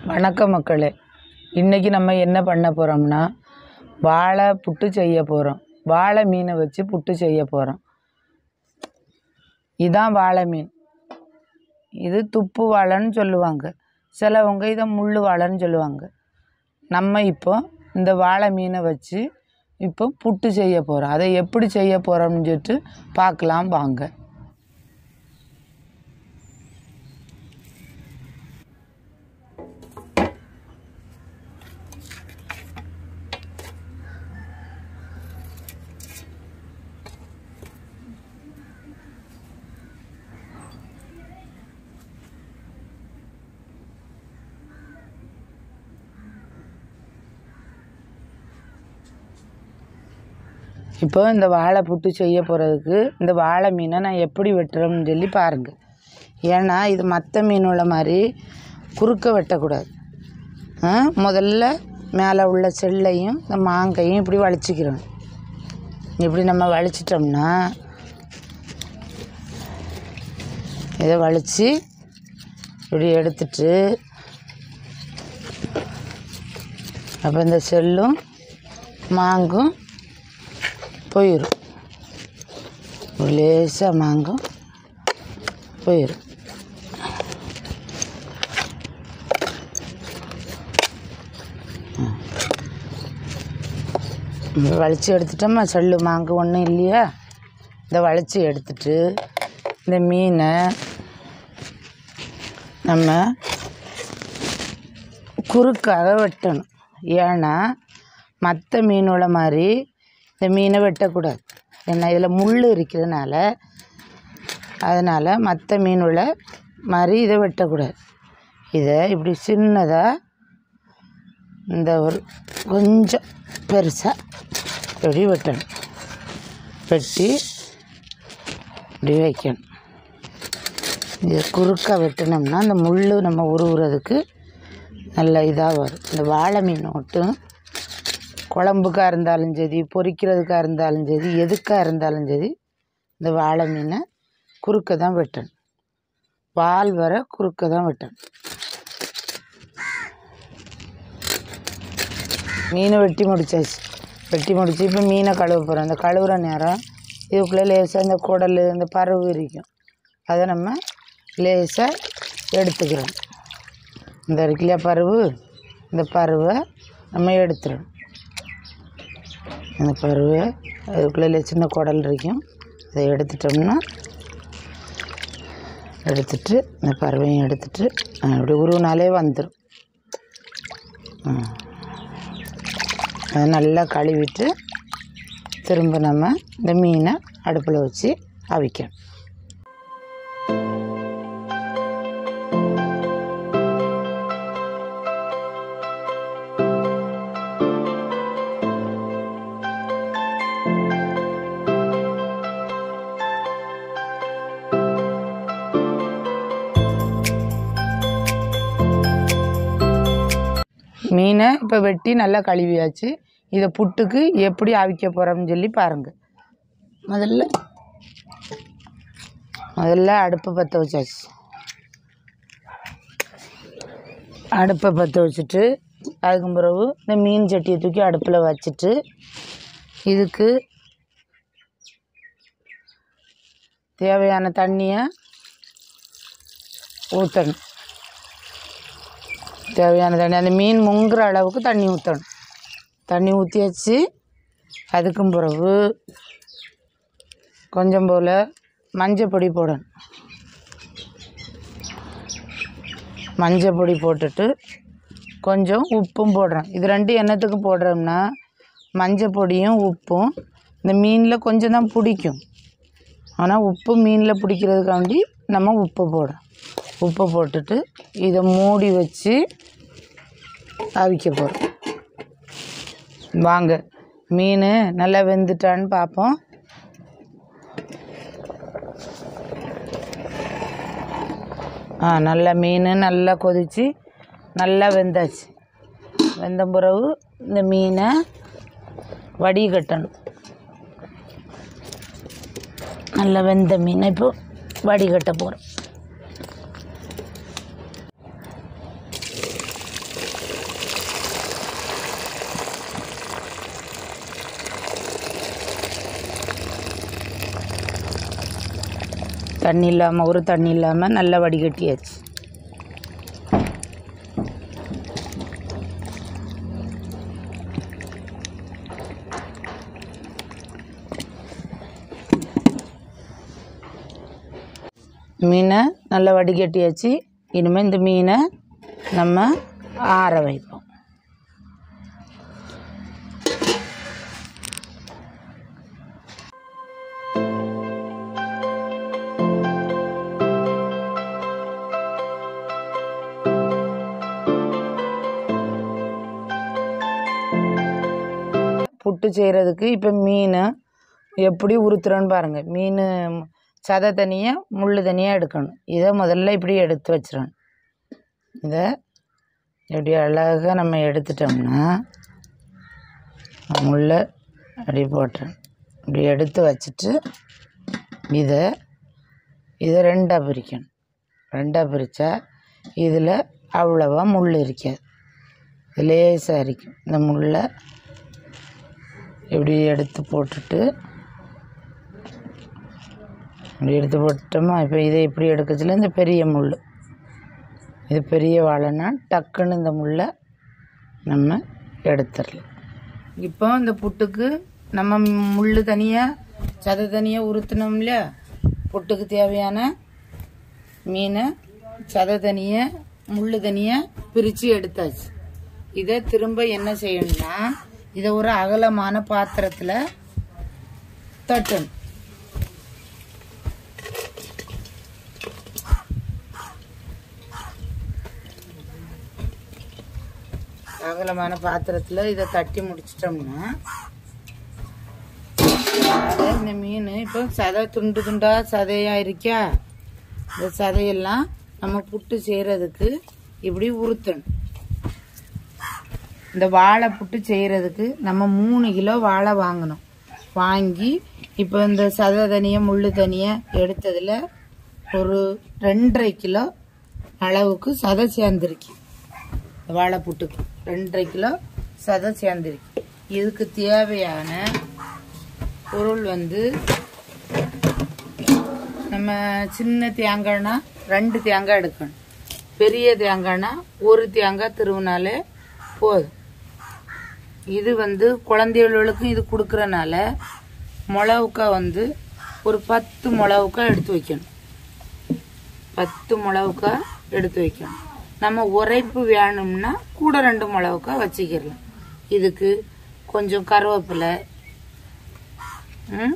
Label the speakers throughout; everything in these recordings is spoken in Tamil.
Speaker 1: வணக்கம் மக்களே இன்றைக்கி நம்ம என்ன பண்ண போகிறோம்னா வாழை புட்டு செய்ய போகிறோம் வாழை மீனை வச்சு புட்டு செய்ய போகிறோம் இதான் வாழை மீன் இது துப்பு வாழைன்னு சொல்லுவாங்க சிலவங்க இதை முள் வாழைன்னு சொல்லுவாங்க நம்ம இப்போ இந்த வாழை மீனை வச்சு இப்போ புட்டு செய்ய போகிறோம் அதை எப்படி செய்ய போகிறோம்னு சொல்லிட்டு பார்க்கலாம் வாங்க இப்போ இந்த வாழை புட்டு செய்ய போகிறதுக்கு இந்த வாழை மீனை நான் எப்படி வெட்டுறோம்னு சொல்லி பாருங்கள் ஏன்னா இது மற்ற மீன் உள்ள மாதிரி குறுக்க வெட்டக்கூடாது ஆ, முதல்ல மேலே உள்ள செல்லையும் இந்த மாங்கையும் இப்படி வலிச்சிக்கிறோம் இப்படி நம்ம வலிச்சிட்டோம்னா இதை வலித்து இப்படி எடுத்துட்டு அப்போ இந்த செல்லும் மாங்கும் போயிடும் லேசாக மாங்கும் போயிடும் வலிச்சு எடுத்துட்டோமா சல்லு மாங்கு ஒன்றும் இல்லையா இதை வலிச்சு எடுத்துட்டு இந்த மீனை நம்ம குறுக்காக வெட்டணும் ஏன்னா மற்ற மீனோட மாதிரி இந்த மீனை வெட்டக்கூடாது ஏன்னா இதில் முள் இருக்கிறதுனால அதனால் மற்ற மீனுள்ள மாதிரி இதை வெட்டக்கூடாது இதை இப்படி சின்னதாக இந்த ஒரு கொஞ்சம் பெருசாக இப்படி வெட்டணும் வெட்டி இப்படி வைக்கணும் இது குறுக்க வெட்டினோம்னா அந்த முள் நம்ம உருவுறதுக்கு நல்ல இதாக வரும் இந்த வாழை மீன் மட்டும் குழம்புக்காக இருந்தாலும் சரி பொரிக்கிறதுக்காக இருந்தாலும் சரி எதுக்காக இருந்தாலும் சரி இந்த வாழை மீனை குறுக்க தான் வெட்டணும் வால் வர குறுக்க தான் வெட்டணும் மீனை வெட்டி முடிச்சாச்சு வெட்டி முடிச்சு இப்போ மீனை கழுவ போகிறோம் அந்த கழுவுற நேரம் இதுக்குள்ளே லேசாக இந்த குடல் இந்த பறவு இருக்கும் அதை நம்ம லேசாக எடுத்துக்கிறோம் இந்த இருக்குல்லையா பருவு இந்த பருவை நம்ம எடுத்துடணும் அந்த பருவை அதுக்குள்ளே சின்ன குடல் இருக்கும் அதை எடுத்துட்டோம்னா எடுத்துட்டு இந்த பருவையும் எடுத்துட்டு அஹ், இப்படி உருவினாலே வந்துடும் அதை நல்லா கழுவிட்டு திரும்ப நம்ம இந்த மீனை அடுப்பில் வச்சு அவிக்கணும் மீனை இப்போ வெட்டி நல்லா கழுவியாச்சு இதை புட்டுக்கு எப்படி அவிக்க போகிறோம்னு சொல்லி பாருங்கள் முதல்ல முதல்ல அடுப்பை பற்ற வச்சாச்சு அடுப்பை பற்ற வச்சுட்டு அதுக்கு பிறகு இந்த மீன் சட்டியை தூக்கி அடுப்பில் வச்சுட்டு இதுக்கு தேவையான தண்ணியை ஊற்றணும் தேவையான தண்ணி அந்த மீன் முங்குற அளவுக்கு தண்ணி ஊற்றணும் தண்ணி ஊற்றி வச்சு அதுக்கும் பிறகு கொஞ்சம் போல் மஞ்சள் பொடி போடணும் மஞ்சள் பொடி போட்டுட்டு கொஞ்சம் உப்பும் போடுறோம் இது ரெண்டு எண்ணத்துக்கு போடுறோம்னா மஞ்சள் பொடியும் உப்பும் இந்த மீனில் கொஞ்சம் தான் பிடிக்கும் ஆனால் உப்பு மீனில் பிடிக்கிறதுக்காண்டி நம்ம உப்பு போடுறோம் உப்பை போட்டுட்டு இதை மூடி வச்சு அவிக்க போகிறோம் வாங்க மீன் நல்லா வெந்துட்டான்னு பார்ப்போம் ஆ நல்லா மீன் நல்லா கொதித்து நல்லா வெந்தாச்சு வெந்த பிறகு இந்த மீனை வடிகட்டணும் நல்லா வெந்த மீனை இப்போ வடிகட்ட போகிறோம் தண்ணி இல்லாமல் ஒரு தண்ணி இல்லாமல் நல்லா வடிகட்டியாச்சு மீனை நல்லா வடிகட்டியாச்சு இனிமேல் இந்த மீனை நம்ம ஆற வைப்போம் புட்டு செய்கிறதுக்கு இப்போ மீன் எப்படி உறுத்துறோன்னு பாருங்கள் மீன் சதை தனியாக முள் தனியாக எடுக்கணும் இதை முதல்ல இப்படி எடுத்து வச்சிடணும் இதை இப்படி அழகாக நம்ம எடுத்துட்டோம்னா முள்ளை அப்படி போட்டுறணும் இப்படி எடுத்து வச்சுட்டு இதை இதை ரெண்டாக பிரிக்கணும் ரெண்டாக பிரித்தா இதில் அவ்வளவா முள் இருக்காது லேசாக இருக்கும் இந்த முள்ளை இப்படி எடுத்து போட்டுட்டு இப்படி எடுத்து போட்டோமா இப்போ இதை இப்படி எடுக்கச்சுல இந்த பெரிய முள் இது பெரிய வாழைன்னா டக்குன்னு இந்த முள்ளை நம்ம எடுத்துடலாம் இப்போ இந்த புட்டுக்கு நம்ம முள் தனியாக சதை தனியாக உறுத்தினோம் இல்லையா புட்டுக்கு தேவையான மீனை சதை தனியாக முள் தனியாக பிரித்து எடுத்தாச்சு இதை திரும்ப என்ன செய்யணும்னா இதை ஒரு அகலமான பாத்திரத்தில் தட்டணும் அகலமான பாத்திரத்தில் இதை தட்டி முடிச்சிட்டோம்னா அதை இந்த மீன் இப்போ சதை துண்டு துண்டா சதையா இருக்கா இந்த சதையெல்லாம் நம்ம புட்டு செய்கிறதுக்கு இப்படி உறுத்தணும் இந்த வாழை புட்டு செய்கிறதுக்கு நம்ம மூணு கிலோ வாழை வாங்கணும் வாங்கி இப்போ இந்த சதை தனியாக முள் தனியாக எடுத்ததில் ஒரு ரெண்டரை கிலோ அளவுக்கு சதை சேர்ந்துருக்கு வாழை புட்டுக்கு ரெண்டரை கிலோ சதை சேர்ந்துருக்கு இதுக்கு தேவையான பொருள் வந்து நம்ம சின்ன தேங்காய்னா ரெண்டு தேங்காய் எடுக்கணும் பெரிய தேங்காய்னா ஒரு தேங்காய் திருவினாலே போதும் இது வந்து குழந்தைகளுக்கு இது கொடுக்குறனால மிளவுக்கா வந்து ஒரு பத்து மிளவுக்கா எடுத்து வைக்கணும் பத்து மிளவுக்கா எடுத்து வைக்கணும் நம்ம உரைப்பு வேணும்னா கூட ரெண்டு மிளவுக்கா வச்சுக்கிடலாம் இதுக்கு கொஞ்சம் கருவேப்பிலை ம்,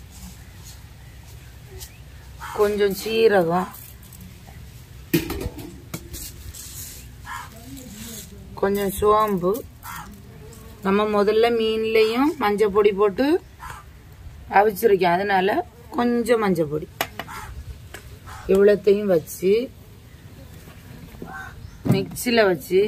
Speaker 1: கொஞ்சம் சீரகம் கொஞ்சம் சோம்பு நம்ம முதல்ல மீன்லேயும் மஞ்சள் பொடி போட்டு அவிச்சிருக்கேன் அதனால கொஞ்சம் மஞ்சள் பொடி இவ்வளோத்தையும் வச்சு மிக்சியில் வச்சு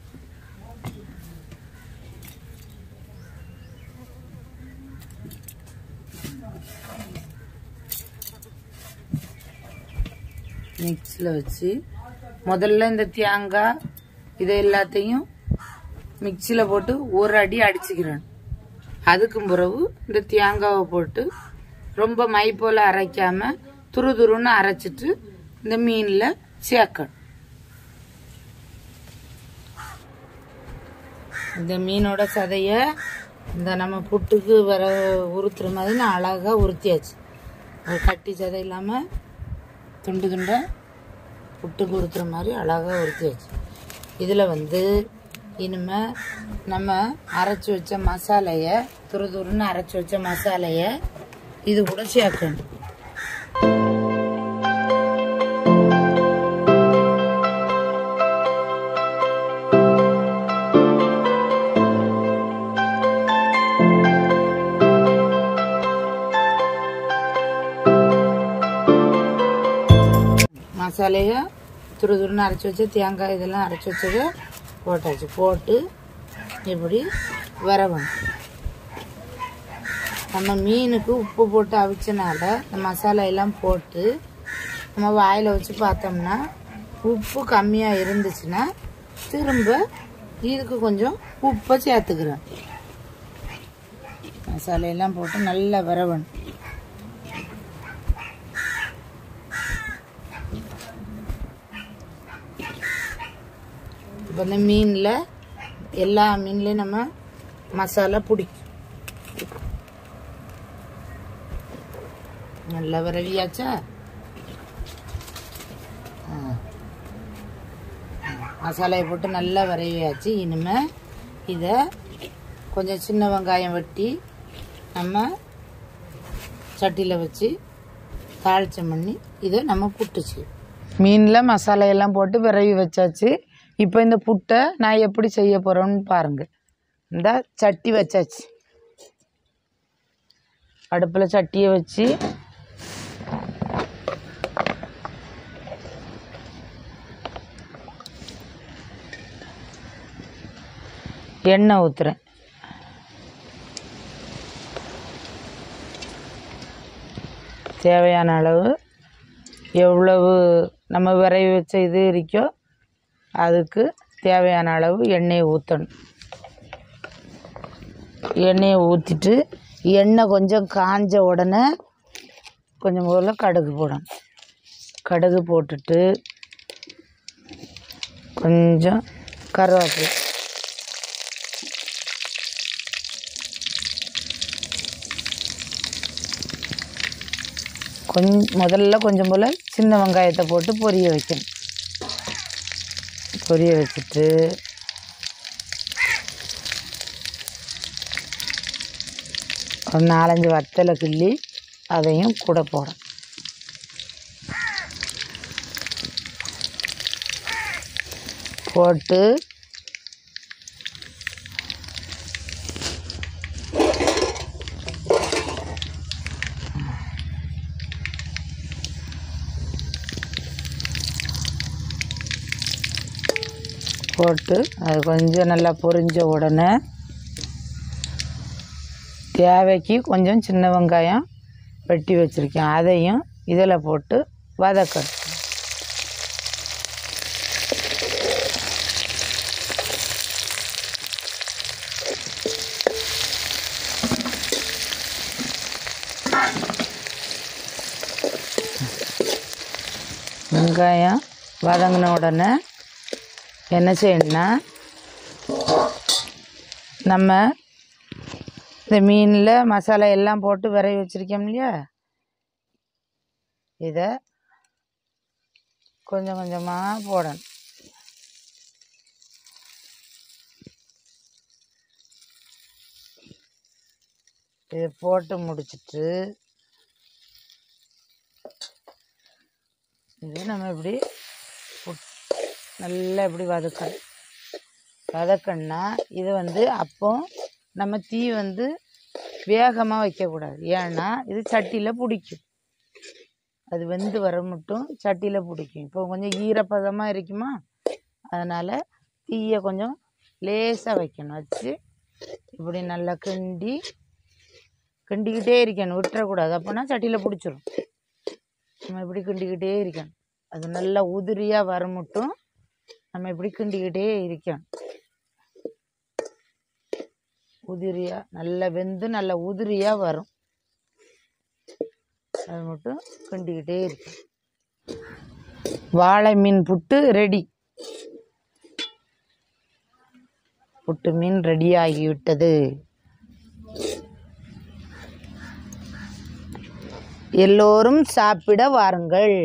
Speaker 1: மிக்சியில் வச்சு முதல்ல இந்த தேங்காய் இதை எல்லாத்தையும் மிக்சியில் போட்டு ஒரு அடி அடிச்சுக்கிறேன் அதுக்கும் பிறகு இந்த தேங்காவை போட்டு ரொம்ப மை போல் அரைக்காம துரு துருன்னு அரைச்சிட்டு இந்த மீனில் சேர்க்கணும் இந்த மீனோட சதைய இந்த நம்ம புட்டுக்கு வர உறுத்துற மாதிரி நான் அழகாக உறுத்தியாச்சு அது கட்டி சதை இல்லாமல் துண்டு துண்டை புட்டுக்கு உறுத்துற மாதிரி அழகாக உறுத்தியாச்சு இதில் வந்து இனிமே நம்ம அரைச்சி வச்ச மசாலையை துரு துருன்னு அரைச்சி வச்ச மசாலையை இது கூட சேர்க்கணும் மசாலையை துரு துருன்னு அரைச்சி வச்சு தேங்காய் இதெல்லாம் அரைச்சி வச்சதை போட்டாச்சு போட்டு இப்படி வரவணும் நம்ம மீனுக்கு உப்பு போட்டு அவிச்சனால இந்த மசாலா எல்லாம் போட்டு நம்ம வாயில் வச்சு பார்த்தோம்னா உப்பு கம்மியாக இருந்துச்சுன்னா திரும்ப இதுக்கு கொஞ்சம் உப்பை சேர்த்துக்கிறேன் மசாலையெல்லாம் போட்டு நல்லா வரவணும் இப்போ இந்த மீனில் எல்லா மீன்லேயும் நம்ம மசாலா பிடிக்கும் நல்லா விரவியாச்சா ஆ. மசாலாயை போட்டு நல்லா விரவியாச்சு இனிமே இதை கொஞ்சம் சின்ன வெங்காயம் வெட்டி நம்ம சட்டியில் வச்சு தாளிச்சம் பண்ணி இதை நம்ம புட்டுச்சு மீனில் மசாலா எல்லாம் போட்டு விரவி வச்சாச்சு இப்போ இந்த புட்டை நான் எப்படி செய்ய போகிறேன்னு பாருங்கள் இந்த சட்டி வச்சாச்சு அடுப்பில் சட்டியை வச்சு எண்ணெய் ஊற்றுறேன் தேவையான அளவு எவ்வளவு நம்ம விரைவி வச்ச இது இருக்கோ அதுக்கு தேவையான அளவு எண்ணெயை ஊற்றணும் எண்ணெயை ஊற்றிட்டு எண்ணெய் கொஞ்சம் காஞ்ச உடனே கொஞ்சம் முதல்ல கடுகு போடணும் கடுகு போட்டுட்டு கொஞ்சம் கருவேப்பிலை கொஞ்சம் முதல்ல கொஞ்சம் போல் சின்ன வெங்காயத்தை போட்டு பொரிய வைக்கணும் பொரிய வச்சுட்டு ஒரு நாலஞ்சு வத்தலை கிள்ளி அதையும் கூட போடும் போட்டு போட்டு அது கொஞ்சம் நல்லா பொரிஞ்ச உடனே தேவைக்கு கொஞ்சம் சின்ன வெங்காயம் வெட்டி வச்சுருக்கேன் அதையும் இதில் போட்டு வதக்கணும் வெங்காயம் வதங்கின உடனே என்ன செய்யணும்னா நம்ம இந்த மீனில் மசாலா எல்லாம் போட்டு விரவி வச்சுருக்கோம் இல்லையா இதை கொஞ்சம் கொஞ்சமாக போடணும் இதை போட்டு முடிச்சிட்டு இது நம்ம இப்படி புட்- நல்லா இப்படி வதக்கணும் வதக்கணுன்னா இது வந்து அப்போ நம்ம தீ வந்து வேகமாக வைக்கக்கூடாது ஏன்னா இது சட்டியில் பிடிக்கும் அது வெந்து வர மட்டும் சட்டியில் பிடிக்கும் இப்போ கொஞ்சம் ஈரப்பதமாக இருக்குமா அதனால் தீயை கொஞ்சம் லேசாக வைக்கணும் வச்சு இப்படி நல்லா கிண்டி கிண்டிக்கிட்டே இருக்கணும் விட்டுறக்கூடாது அப்போனா சட்டியில் பிடிச்சிரும் நம்ம இப்படி கிண்டிக்கிட்டே இருக்கணும் அது நல்லா உதிரியாக வர மட்டும் நம்ம இப்படி கிண்டிக்கிட்டே இருக்கணும் உதிரியாக நல்லா வெந்து நல்லா உதிரியாக வரும் அது மட்டும் கிண்டிக்கிட்டே இருக்கும் வாழை மீன் புட்டு ரெடி புட்டு மீன் ரெடி ஆகிவிட்டது எல்லோரும் சாப்பிட வாருங்கள்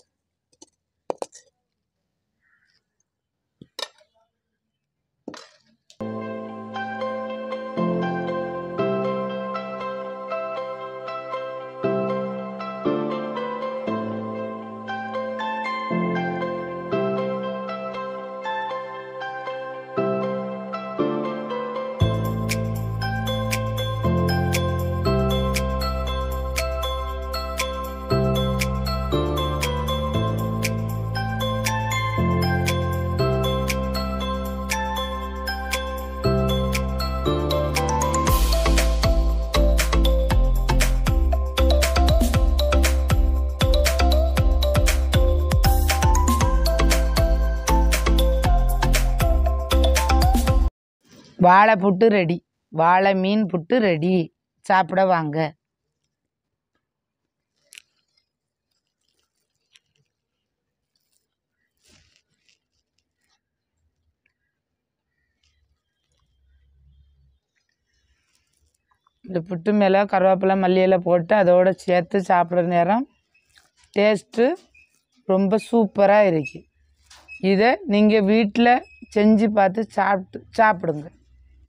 Speaker 1: வாழை புட்டு ரெடி வாழை மீன் புட்டு ரெடி சாப்பிட வாங்க இந்த புட்டு மேலே கருவேப்பிலை மல்லியில போட்டு அதோடு சேர்த்து சாப்பிட்ற நேரம் டேஸ்ட்டு ரொம்ப சூப்பராக இருக்குது இதை நீங்கள் வீட்டில் செஞ்சு பார்த்து சாப்பிட்டு சாப்பிடுங்க